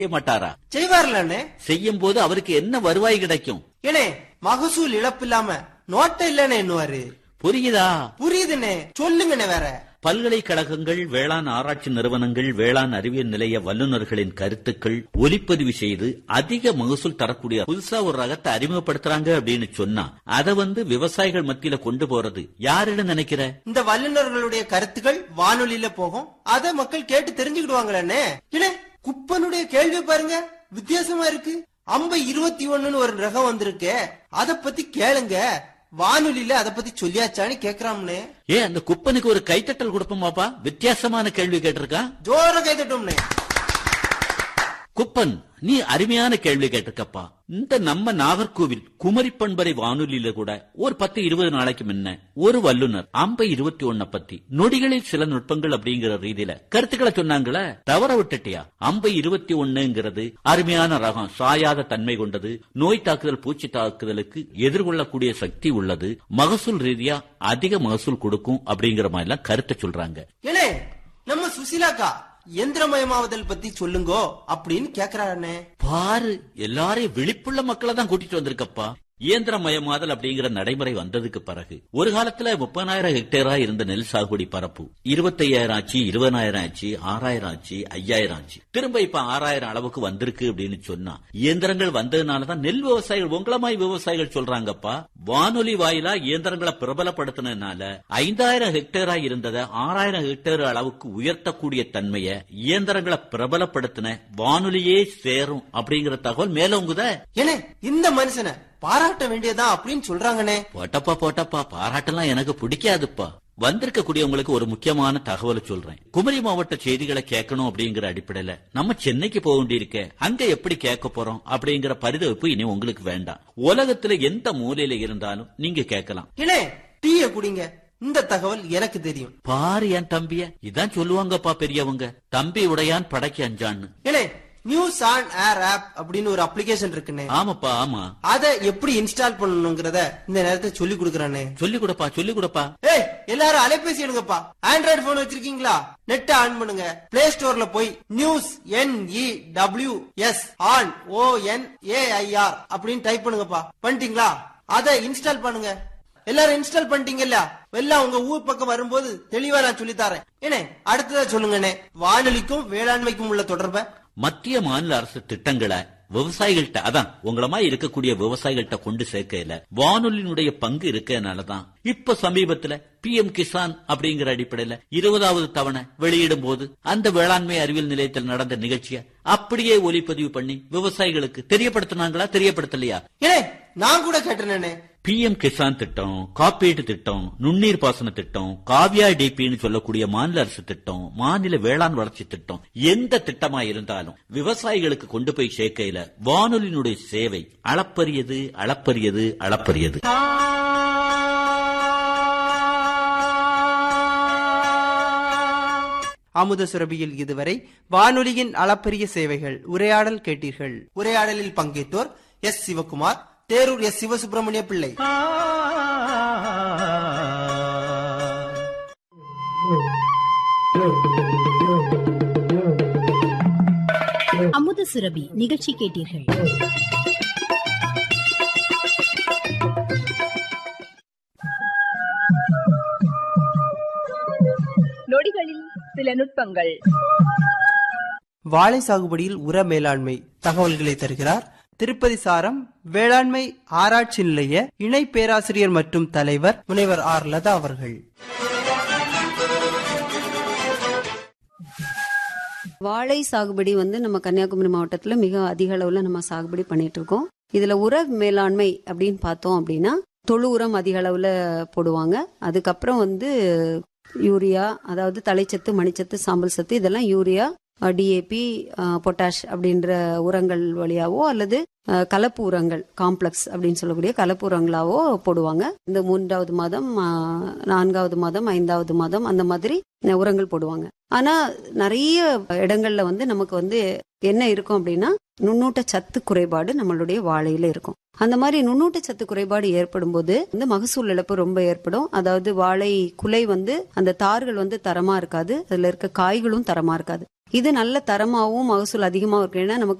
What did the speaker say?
செய்ய மாட்டாரா செய்வார்லண்ணே செய்யும் போது அவருக்கு என்ன வருவாய் கிடைக்கும் ஏனே மகசூல் இழப்பில்லாம நோட்டை இல்லன்னு எண்ணுவாரு புரியுதா புரியுதுண்ணே சொல்லுங்கண்ணே வேற பல்கலைக்கழகங்கள் வேளாண் ஆராய்ச்சி நிறுவனங்கள் வேளாண் அறிவியல் நிலைய வல்லுநர்களின் கருத்துக்கள் ஒலிப்பதிவு செய்து அதிக மகசூல் தரக்கூடிய புதுசா ஒரு ரகத்தை அறிமுகப்படுத்துறாங்க அப்படின்னு சொன்னா அதை வந்து விவசாயிகள் மத்தியில கொண்டு போறது யாருன்னு நினைக்கிற இந்த வல்லுநர்களுடைய கருத்துக்கள் வானொலியில போகும் அத மக்கள் கேட்டு தெரிஞ்சுக்கிடுவாங்களே இல்ல குப்பனுடைய கேள்வி பாருங்க வித்தியாசமா இருக்கு அம்ப இருபத்தி ஒண்ணுன்னு ஒரு ரகம் வந்திருக்கு அத பத்தி கேளுங்க வானொலியில அத பத்தி சொல்லியாச்சான்னு கேக்குறாம்னே ஏ அந்த குப்பனுக்கு ஒரு கைத்தட்டல் கொடுப்போமாப்பா வித்தியாசமான கேள்வி கேட்டிருக்கா ஜோர கைதட்டோம்னே குப்பன் நீ அருமையான கேள்வி கேட்டிருக்கப்பா இந்த நம்ம நாகர்கோவில் குமரி பண்பரை வானொலியில கூட ஒரு பத்து இருபது நாளைக்கு முன்ன ஒரு வல்லுனர் அம்பை இருபத்தி ஒன்ன பத்தி நொடிகளில் சில நுட்பங்கள் அப்படிங்கிற ரீதியில கருத்துக்களை சொன்னாங்களே தவற விட்டுட்டியா அம்பை இருபத்தி ஒண்ணுங்கிறது அருமையான ரகம் சாயாத தன்மை கொண்டது நோய் தாக்குதல் பூச்சி தாக்குதலுக்கு எதிர்கொள்ளக்கூடிய சக்தி உள்ளது மகசூல் ரீதியா அதிக மகசூல் கொடுக்கும் அப்படிங்கிற மாதிரி எல்லாம் கருத்தை சொல்றாங்க ஏனே நம்ம சுசிலாக்கா எந்திரமயமாவதல் பத்தி சொல்லுங்கோ அப்படின்னு கேக்குறாருண்ணே பாரு எல்லாரையும் விழிப்புள்ள மக்களை தான் கூட்டிட்டு வந்திருக்கப்பா இயந்திரமயமாதல் அப்படிங்கிற நடைமுறை வந்ததுக்கு பிறகு ஒரு காலத்துல முப்பதாயிரம் ஹெக்டேரா இருந்த நெல் சாகுபடி பரப்பு இருபத்தையாயிரம் ஆச்சு இருபதாயிரம் ஆச்சு ஆறாயிரம் ஆச்சு ஐயாயிரம் ஆச்சு திரும்ப இப்ப ஆறாயிரம் அளவுக்கு வந்திருக்கு அப்படின்னு சொன்னா இயந்திரங்கள் வந்ததுனாலதான் நெல் விவசாயிகள் உங்களமாய் விவசாயிகள் சொல்றாங்கப்பா வானொலி வாயிலா இயந்திரங்களை பிரபலப்படுத்தினதுனால ஐந்தாயிரம் ஹெக்டேரா இருந்ததை ஆறாயிரம் ஹெக்டேர் அளவுக்கு உயர்த்தக்கூடிய தன்மையை இயந்திரங்களை பிரபலப்படுத்தின வானொலியே சேரும் அப்படிங்கிற தகவல் மேலோங்குத ஏனே இந்த மனுஷனை பாராட்ட வேண்டியதா அப்படின்னு சொல்றாங்கண்ணே போட்டப்பா போட்டப்பா பாராட்டெல்லாம் எனக்கு பிடிக்காதுப்பா வந்திருக்கக்கூடியவங்களுக்கு ஒரு முக்கியமான தகவலை சொல்றேன் குமரி மாவட்ட செய்திகளை கேட்கணும் அப்படிங்கிற அடிப்படையில நம்ம சென்னைக்கு போக வேண்டியிருக்க அங்க எப்படி கேட்க போறோம் அப்படிங்கிற பரிதவிப்பு இனி உங்களுக்கு வேண்டாம் உலகத்துல எந்த மூலையில இருந்தாலும் நீங்க கேட்கலாம் ஏனே டீய குடிங்க இந்த தகவல் எனக்கு தெரியும் பாரு என் தம்பிய இதான் சொல்லுவாங்கப்பா பெரியவங்க தம்பி உடையான் படைக்கு அஞ்சான்னு ஏனே நியூஸ் ஆன் ஏர் ஆப் அப்படின்னு ஒரு அப்ளிகேஷன் இருக்குண்ணே ஆமாப்பா ஆமா அத எப்படி இன்ஸ்டால் பண்ணணுங்கிறத இந்த நேரத்தை சொல்லி கொடுக்கறானே சொல்லி கொடுப்பா சொல்லி கொடுப்பா ஏய் எல்லாரும் அலைபேசி எடுங்கப்பா ஆண்ட்ராய்டு போன் வச்சிருக்கீங்களா நெட் ஆன் பண்ணுங்க பிளே ஸ்டோர்ல போய் news N E W S on O N A I R அப்படின்னு டைப் பண்ணுங்கப்பா பண்ணிட்டீங்களா அத இன்ஸ்டால் பண்ணுங்க எல்லாரும் இன்ஸ்டால் பண்ணிட்டீங்கல்ல எல்லாம் உங்க ஊர் பக்கம் வரும்போது தெளிவா நான் சொல்லி தரேன் ஏனே அடுத்ததா சொல்லுங்கண்ணே வானொலிக்கும் வேளாண்மைக்கும் உள்ள தொடர்பை மத்திய மாநில அரசு திட்டங்களை விவசாயிகள்கிட்ட அதான் உங்களமா இருக்கக்கூடிய விவசாயிகள்கிட்ட கொண்டு சேர்க்கையில வானொலியினுடைய பங்கு இருக்கனாலதான் இப்ப சமீபத்துல பி எம் கிசான் அப்படிங்கிற அடிப்படையில இருபதாவது தவணை வெளியிடும் போது அந்த வேளாண்மை அறிவியல் நிலையத்தில் நடந்த நிகழ்ச்சியை அப்படியே ஒலிப்பதிவு பண்ணி விவசாயிகளுக்கு தெரியப்படுத்தினாங்களா தெரியப்படுத்தலையா ஏனே நான் கூட கேட்டேனே பி எம் கிசான் திட்டம் காப்பீட்டு திட்டம் நுண்ணீர் பாசன திட்டம் காவியா டிபின்னு சொல்லக்கூடிய மாநில அரசு திட்டம் மாநில வேளாண் வளர்ச்சி திட்டம் எந்த திட்டமா இருந்தாலும் விவசாயிகளுக்கு கொண்டு போய் சேர்க்கையில வானொலியினுடைய சேவை அளப்பரியது அளப்பரியது அளப்பரியது அமுத சுரபியில் இதுவரை வானொலியின் அளப்பரிய சேவைகள் உரையாடல் கேட்டீர்கள் உரையாடலில் பங்கேற்றோர் எஸ் சிவகுமார் தேரூர் எஸ் சிவசுப்பிரமணிய பிள்ளை அமுத சுரபி நிகழ்ச்சி கேட்டீர்கள் நொடிகளில் சில நுட்பங்கள் வாழை சாகுபடியில் உர மேலாண்மை தகவல்களை தருகிறார் திருப்பதி சாரம் வேளாண்மை ஆராய்ச்சி நிலைய இணை பேராசிரியர் மற்றும் தலைவர் முனைவர் ஆர் லதா அவர்கள் வாழை சாகுபடி வந்து நம்ம கன்னியாகுமரி மாவட்டத்துல மிக அதிக அளவுல நம்ம சாகுபடி பண்ணிட்டு இருக்கோம் இதுல உர மேலாண்மை அப்படின்னு பார்த்தோம் அப்படின்னா தொழு உரம் அதிக அளவுல போடுவாங்க அதுக்கப்புறம் வந்து யூரியா அதாவது தலைச்சத்து மணிச்சத்து சாம்பல் சத்து இதெல்லாம் யூரியா டிஏபி பொட்டாஷ் அப்படின்ற உரங்கள் வழியாவோ அல்லது அஹ், கலப்பு உரங்கள் காம்ப்ளெக்ஸ் அப்படின்னு சொல்லக்கூடிய கலப்பு உரங்களாவோ போடுவாங்க இந்த மூன்றாவது மாதம் அஹ், நான்காவது மாதம் ஐந்தாவது மாதம் அந்த மாதிரி அஹ், உரங்கள் போடுவாங்க ஆனா நிறைய இடங்கள்ல வந்து நமக்கு வந்து என்ன இருக்கும் அப்படின்னா நுண்ணூட்ட சத்து குறைபாடு நம்மளுடைய வாழையில இருக்கும் அந்த மாதிரி நுண்ணூட்ட சத்து குறைபாடு ஏற்படும் போது வந்து மகசூல் இழப்பு ரொம்ப ஏற்படும் அதாவது வாழை குலை வந்து அந்த தார்கள் வந்து தரமா இருக்காது அதுல இருக்க காய்களும் தரமா இருக்காது இது நல்ல தரமாகவும் மகசூல் அதிகமாகவும் இருக்கு ஏன்னா நமக்கு